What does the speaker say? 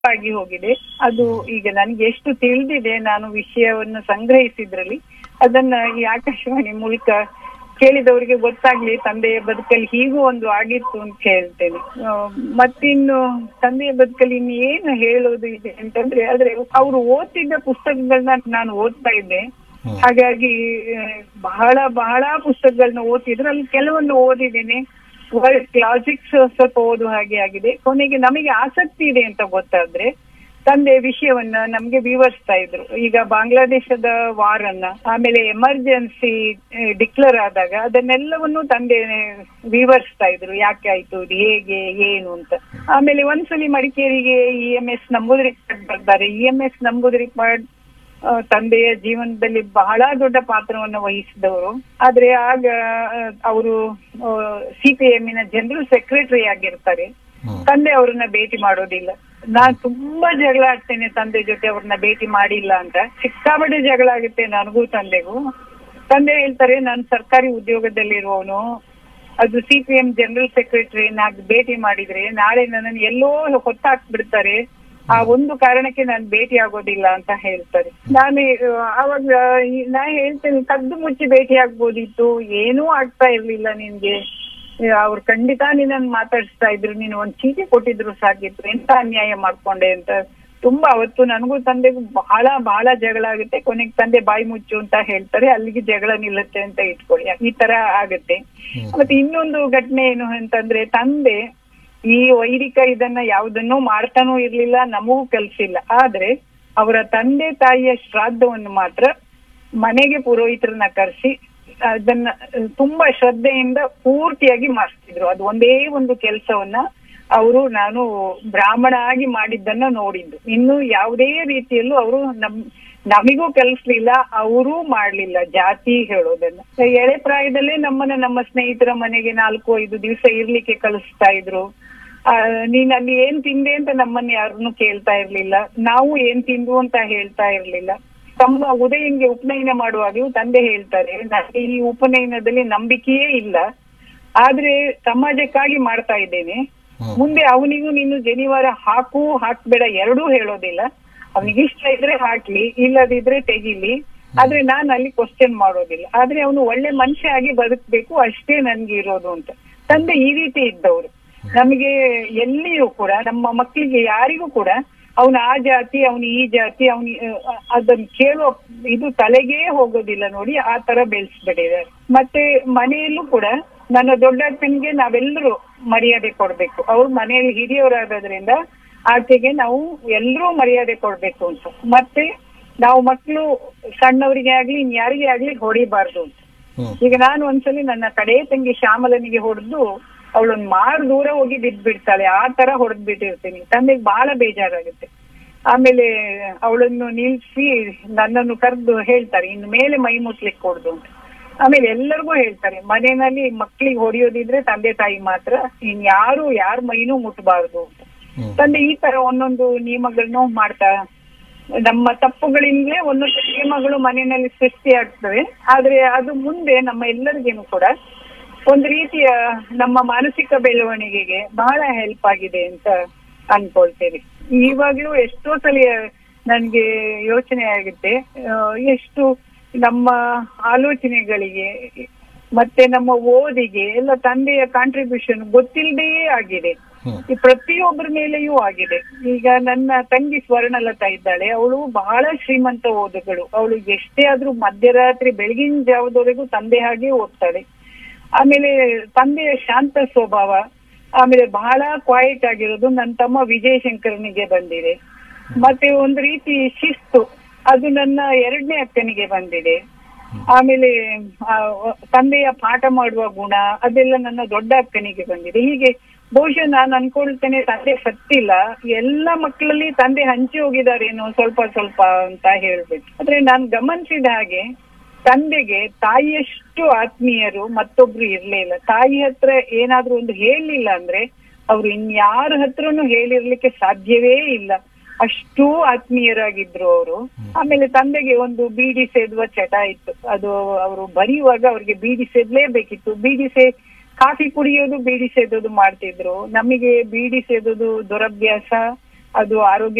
ಆಗಿ ಹೋಗಿದೆ ಅದು ಈಗ ನನ್ಗೆ ಎಷ್ಟು ತಿಳಿದಿದೆ ನಾನು ವಿಷಯವನ್ನು ಸಂಗ್ರಹಿಸಿದ್ರಲ್ಲಿ ಅದನ್ನ ಈ ಆಕಾಶವಾಣಿ ಮೂಲಕ ಕೇಳಿದವರಿಗೆ ಗೊತ್ತಾಗ್ಲಿ ತಂದೆಯ ಬದುಕಲ್ಲಿ ಹೀಗೂ ಒಂದು ಆಗಿತ್ತು ಅಂತ ಹೇಳ್ತೇನೆ ಆ, ಮತ್ತಿನ್ನು ತಂದೆಯ ಬದುಕಲ್ಲಿ ಇನ್ನು ಏನು ಹೇಳೋದು ಇದೆ ಅಂತಂದ್ರೆ ಆದ್ರೆ ಅವರು ಓದ್ತಿದ್ದ ಪುಸ್ತಕಗಳನ್ನ ನಾನು ಓದ್ತಾ ಇದ್ದೆ ಹಾಗಾಗಿ ಆ, ಬಹಳ ಬಹಳ ಪುಸ್ತಕಗಳನ್ನ ಓದ್ತಿದ್ರೆ ಅಲ್ಲಿ ಕೆಲವೊಂದು ಓದಿದ್ದೇನೆ ವರ್ಡ್ ಕ್ಲಾಸಿಕ್ಸ್ ಸ್ವಲ್ಪ ಓದುವ ಹಾಗೆ ಆಗಿದೆ ಕೊನೆಗೆ ನಮಗೆ ಆಸಕ್ತಿ ಇದೆ ಅಂತ ಗೊತ್ತಾದ್ರೆ ತಂದೆ ವಿಷಯವನ್ನ ನಮ್ಗೆ ವಿವರಿಸ್ತಾ ಇದ್ರು ಈಗ ಬಾಂಗ್ಲಾದೇಶದ ವಾರನ್ನ ಆಮೇಲೆ ಎಮರ್ಜೆನ್ಸಿ ಡಿಕ್ಲೇರ್ ಆದಾಗ ಅದನ್ನೆಲ್ಲವನ್ನು ತಂದೆ ವಿವರಿಸ್ತಾ ಇದ್ರು ಯಾಕೆ ಆಯ್ತು ಇದು ಹೇಗೆ ಏನು ಅಂತ ಆಮೇಲೆ ಒಂದ್ಸಲಿ ಮಡಿಕೇರಿಗೆ ಇ ಎಂ ಎಸ್ ನಂಬೂದಿರಿಪಾಡ್ ಬರ್ತಾರೆ ಇ ಎಂ ಎಸ್ ನಂಬೂದಿರಿಪಾಡ್ ಆ, ತಂದೆಯ ಜೀವನದಲ್ಲಿ ಬಹಳ ದೊಡ್ಡ ಪಾತ್ರವನ್ನು ವಹಿಸಿದವರು ಆದ್ರೆ ಆಗ ಅವರು ಸಿ ಪಿ ಎಮ್ಮಿನ ಜನರಲ್ ಸೆಕ್ರೆಟರಿ ಆಗಿರ್ತಾರೆ ತಂದೆ ಅವ್ರನ್ನ ಭೇಟಿ ಮಾಡೋದಿಲ್ಲ ನಾನ್ ತುಂಬಾ ಜಗಳ ಆಡ್ತೇನೆ ತಂದೆ ಜೊತೆ ಅವ್ರನ್ನ ಭೇಟಿ ಮಾಡಿಲ್ಲ ಅಂತ ಸಿಕ್ಕಾಪಟ್ಟೆ ಜಗಳ ಆಗುತ್ತೆ ನನಗೂ ತಂದೆಗೂ ತಂದೆ ಹೇಳ್ತಾರೆ ನಾನು ಸರ್ಕಾರಿ ಉದ್ಯೋಗದಲ್ಲಿರುವವನು ಅದು C P M general secretary ನಾಗ್ ಭೇಟಿ ಮಾಡಿದ್ರೆ ನಾಳೆ ನನ್ನನ್ನು ಎಲ್ಲೋ ಹೊತ್ತಾಕ್ಬಿಡ್ತಾರೆ ಆ ಒಂದು ಕಾರಣಕ್ಕೆ ನಾನು ಭೇಟಿ ಆಗೋದಿಲ್ಲ ಅಂತ ಹೇಳ್ತಾರೆ ನಾನು ಆ, ಅವಾಗ ಈ- ನಾ ಹೇಳ್ತೇನೆ ಕದ್ದು ಮುಚ್ಚಿ ಭೇಟಿ ಆಗ್ಬೋದಿತ್ತು ಏನೂ ಆಗ್ತಾ ಇರ್ಲಿಲ್ಲ ನಿನ್ಗೆ ಅವ್ರು ಖಂಡಿತ ನಿನ್ನನ್ನು ಮಾತಾಡಿಸ್ತಾ ಇದ್ರು ನೀನು ಒಂದ್ ಚೀಟಿ ಕೊಟ್ಟಿದ್ರು ಸಾಕಿತ್ತು ಎಂತ ಅನ್ಯಾಯ ಮಾಡ್ಕೊಂಡೆ ಅಂತ ತುಂಬಾ ಅವತ್ತು ನನಗೂ ತಂದೆಗೂ ಬಹಳ ಬಹಳ ಜಗಳ ಆಗುತ್ತೆ ಕೊನೆಗೆ ತಂದೆ ಬಾಯಿ ಮುಚ್ಚು ಅಂತ ಹೇಳ್ತಾರೆ ಅಲ್ಲಿಗೆ ಜಗಳ ನಿಲ್ಲುತ್ತೆ ಅಂತ ಇಟ್ಕೊಳ್ಳಿ ಈ ತರ ಆಗುತ್ತೆ ಮತ್ತೆ ಇನ್ನೊಂದು ಘಟನೆ ಏನು ಅಂತಂದ್ರೆ ತಂದೆ ಈ ವೈದಿಕ ಇದನ್ನ ಯಾವುದನ್ನೂ ಮಾಡ್ತಾನೂ ಇರ್ಲಿಲ್ಲ ನಮಗೂ ಕಲ್ಸಿಲ್ಲ ಆದ್ರೆ ಅವರ ತಂದೆ ತಾಯಿಯ ಶ್ರಾದ್ದವನ್ನು ಮಾತ್ರ ಮನೆಗೆ ಪುರೋಹಿತರನ್ನ ಕರೆಸಿ ಅದನ್ನ ತುಂಬಾ ಶ್ರದ್ಧೆಯಿಂದ ಪೂರ್ತಿಯಾಗಿ ಮಾಡಿಸ್ತಿದ್ರು ಅದು ಒಂದೇ ಒಂದು ಕೆಲಸವನ್ನ ಅವರು ನಾನು ಬ್ರಾಹ್ಮಣ ಆಗಿ ಮಾಡಿದ್ದನ್ನ ನೋಡಿದ್ದು ಇನ್ನು ಯಾವುದೇ ರೀತಿಯಲ್ಲೂ ಅವರು ನಮ್ ನಮಿಗೂ ಕಲಿಸ್ಲಿಲ್ಲ ಅವರೂ ಮಾಡ್ಲಿಲ್ಲ ಜಾತಿ ಹೇಳೋದನ್ನ ಎಳೆ ಪ್ರಾಯದಲ್ಲೇ ನಮ್ಮನ್ನ ನಮ್ಮ ಸ್ನೇಹಿತರ ಮನೆಗೆ ನಾಲ್ಕು ಐದು ದಿವಸ ಇರ್ಲಿಕ್ಕೆ ಕಳಿಸ್ತಾ ಇದ್ರು ಆ, ನೀನ್ ಅಲ್ಲಿ ಏನ್ ತಿಂದೆ ಅಂತ ನಮ್ಮನ್ನ ಯಾರನ್ನು ಕೇಳ್ತಾ ಇರ್ಲಿಲ್ಲ ನಾವು ಏನ್ ತಿಂದು ಅಂತ ಹೇಳ್ತಾ ಇರ್ಲಿಲ್ಲ ತಮ್ಮ ಉದಯನ್ಗೆ ಉಪನಯನ ಮಾಡುವಾಗಲೂ ತಂದೆ ಹೇಳ್ತಾರೆ ನನಗೆ ಈ ಉಪನಯನದಲ್ಲಿ ನಂಬಿಕೆಯೇ ಇಲ್ಲ ಆದ್ರೆ ಸಮಾಜಕ್ಕಾಗಿ ಮಾಡ್ತಾ ಇದ್ದೇನೆ ಮುಂದೆ ಅವನಿಗೂ ನೀನು ಜನಿವಾರ ಹಾಕು ಹಾಕ್ಬೇಡ ಎರಡೂ ಹೇಳೋದಿಲ್ಲ ಅವನಿಗೆ ಇಷ್ಟ ಇದ್ರೆ ಹಾಕ್ಲಿ ಇಲ್ಲದಿದ್ರೆ ತೆಗಿಲಿ ಆದ್ರೆ ನಾನು ಅಲ್ಲಿ ಕ್ವಶನ್ ಮಾಡೋದಿಲ್ಲ ಆದ್ರೆ ಅವನು ಒಳ್ಳೆ ಮನುಷ್ಯ ಆಗಿ ಬದುಕ್ಬೇಕು ಅಷ್ಟೇ ನನ್ಗೆ ಇರೋದು ಅಂತ ತಂದೆ ಈ ರೀತಿ ಇದ್ದವರು ನಮಗೆ ಎಲ್ಲಿಯೂ ಕೂಡ ನಮ್ಮ ಮಕ್ಕಳಿಗೆ ಯಾರಿಗೂ ಕೂಡ ಅವನು ಆ ಜಾತಿ ಅವನು ಈ ಜಾತಿ ಅವನು ಅದನ್ನ ಕೇಳೋ ಇದು ತಲೆಗೇ ಹೋಗೋದಿಲ್ಲ ನೋಡಿ ಆ ತರ ಬೆಳೆಸ್ಬಿಟ್ಟಿದ್ದಾರೆ ಮತ್ತೆ ಮನೆಯಲ್ಲೂ ಕೂಡ ನನ್ನ ದೊಡ್ಡ ಅಕ್ಕನಿಗೆ ನಾವೆಲ್ಲರೂ ಮರ್ಯಾದೆ ಕೊಡ್ಬೇಕು ಅವ್ರು ಮನೆಯಲ್ಲಿ ಹಿರಿಯವರಾಗೋದ್ರಿಂದ ಆಕೆಗೆ ನಾವು ಎಲ್ಲರೂ ಮರ್ಯಾದೆ ಕೊಡ್ಬೇಕು ಅಂತ ಮತ್ತೆ ನಾವು ಮಕ್ಕಳು ಸಣ್ಣವರಿಗೆ ಆಗ್ಲಿ ಇನ್ ಯಾರಿಗೇ ಆಗ್ಲಿ ಹೊಡಿಬಾರ್ದು ಅಂತ ಈಗ ನಾನು ಒಂದ್ಸಲಿ ನನ್ನ ಕಡೆ ತಂಗಿ ಶ್ಯಾಮಲನಿಗೆ ಹೊಡೆದು ಅವಳೊಂದ್ ಮಾರು ದೂರ ಹೋಗಿ ಬಿದ್ದು ಬಿಡ್ತಾಳೆ ಆ ತರ ಹೊಡೆದ್ ಬಿಟ್ಟಿರ್ತೀನಿ ತಂದೆಗೆ ಬಹಳ ಬೇಜಾರಾಗುತ್ತೆ ಆಮೇಲೆ ಅವಳನ್ನು ನಿಲ್ಸಿ ನನ್ನನ್ನು ಕರೆದು ಹೇಳ್ತಾರೆ ಇನ್ನು ಮೇಲೆ ಮೈ ಮುಟ್ಲಿಕ್ಕೆ ಕೊಡ್ದು ಅಂತ ಆಮೇಲೆ ಎಲ್ಲರಿಗೂ ಹೇಳ್ತಾರೆ ಮನೆಯಲ್ಲಿ ಮಕ್ಳಿಗೆ ಹೊಡೆಯೋದಿದ್ರೆ ತಂದೆ ತಾಯಿ ಮಾತ್ರ ಇನ್ ಯಾರು ಯಾರ ಮೈನೂ ಮುಟ್ಬಾರ್ದು ಅಂತ ತಂದೆ ಈ ತರ ಒಂದೊಂದು ನಿಯಮಗಳನ್ನು ಮಾಡ್ತಾ ನಮ್ಮ ತಪ್ಪುಗಳಿಂದಲೇ ಒಂದೊಂದು ನಿಯಮಗಳು ಮನೆಯಲ್ಲಿ ಸೃಷ್ಟಿ ಆಗ್ತವೆ ಆದ್ರೆ ಅದು ಮುಂದೆ ನಮ್ಮ ಎಲ್ಲರಿಗೇನು ಕೂಡ ಒಂದು ರೀತಿಯ ನಮ್ಮ ಮಾನಸಿಕ ಬೆಳವಣಿಗೆಗೆ ಬಹಳ ಹೆಲ್ಪ್ ಆಗಿದೆ ಅಂತ ಅನ್ಕೊಳ್ತೇನೆ ಇವಾಗ್ಲೂ ಎಷ್ಟೋ ಸಲ ನನ್ಗೆ ಯೋಚನೆ ಆಗುತ್ತೆ ಆ, ಎಷ್ಟು ನಮ್ಮ ಆಲೋಚನೆಗಳಿಗೆ ಮತ್ತೆ ನಮ್ಮ ಓದಿಗೆ ಎಲ್ಲ ತಂದೆಯ ಕಾಂಟ್ರಿಬ್ಯೂಷನ್ ಗೊತ್ತಿಲ್ಲದೆಯೇ ಆಗಿದೆ ಈ ಪ್ರತಿಯೊಬ್ಬರ ಮೇಲೆಯೂ ಆಗಿದೆ ಈಗ ನನ್ನ ತಂಗಿ ಸ್ವರ್ಣಲತಾ ಇದ್ದಾಳೆ ಅವಳು ಬಹಳ ಶ್ರೀಮಂತ ಓದುಗಳು ಅವಳು ಎಷ್ಟೇ ಆದ್ರೂ ಮಧ್ಯರಾತ್ರಿ ಬೆಳಗಿನ ಜಾವದವರೆಗೂ ತಂದೆ ಹಾಗೆ ಓದ್ತಾಳೆ ಆಮೇಲೆ ತಂದೆಯ ಶಾಂತ ಸ್ವಭಾವ ಆಮೇಲೆ ಬಹಳ ಕ್ವಾಯಿಟ್ ಆಗಿರೋದು ನನ್ನ ತಮ್ಮ ವಿಜಯ್ ಶಂಕರನಿಗೆ ಬಂದಿದೆ ಮತ್ತೆ ಒಂದು ರೀತಿ ಶಿಸ್ತು ಅದು ನನ್ನ ಎರಡನೇ ಅಕ್ಕನಿಗೆ ಬಂದಿದೆ ಆಮೇಲೆ ಆ, ತಂದೆಯ ಪಾಠ ಮಾಡುವ ಗುಣ ಅದೆಲ್ಲ ನನ್ನ ದೊಡ್ಡ ಅಕ್ಕನಿಗೆ ಬಂದಿದೆ ಹೀಗೆ ಬಹುಶಃ ನಾನು ಅನ್ಕೊಳ್ತೇನೆ ತಂದೆ ಸತ್ತಿಲ್ಲ ಎಲ್ಲ ಮಕ್ಕಳಲ್ಲಿ ತಂದೆ ಹಂಚಿ ಹೋಗಿದಾರೇನೋ ಸ್ವಲ್ಪ ಸ್ವಲ್ಪ ಅಂತ ಹೇಳ್ಬಿಟ್ಟು ಆದ್ರೆ ನಾನು ಗಮನಿಸಿದ ಹಾಗೆ ತಂದೆಗೆ ತಾಯಿಯಷ್ಟು ಆತ್ಮೀಯರು ಮತ್ತೊಬ್ರು ಇರ್ಲಿಲ್ಲ ತಾಯಿ ಹತ್ರ ಏನಾದ್ರೂ ಒಂದು ಹೇಳಿಲ್ಲ ಅಂದ್ರೆ ಅವ್ರು ಇನ್ಯಾರ ಹತ್ರನೂ ಹೇಳಿರ್ಲಿಕ್ಕೆ ಸಾಧ್ಯವೇ ಇಲ್ಲ ಅಷ್ಟೂ ಆತ್ಮೀಯರಾಗಿದ್ರು ಅವರು ಆಮೇಲೆ ತಂದೆಗೆ ಒಂದು ಬೀಡಿ ಸೇದುವ ಚಟ ಇತ್ತು ಅದು ಅವರು ಬರೆಯುವಾಗ ಅವ್ರಿಗೆ ಬೀಡಿ ಸೇದ್ಲೇಬೇಕಿತ್ತು ಬೀಡಿ ಸೇ ಕಾಫಿ ಕುಡಿಯೋದು ಬೀಡಿ ಸೇದೋದು ಮಾಡ್ತಿದ್ರು ನಮಗೆ ಬೀಡಿ ಸೇದೋದು ದುರಭ್ಯಾಸ ಅದು ಆರೋಗ್ಯ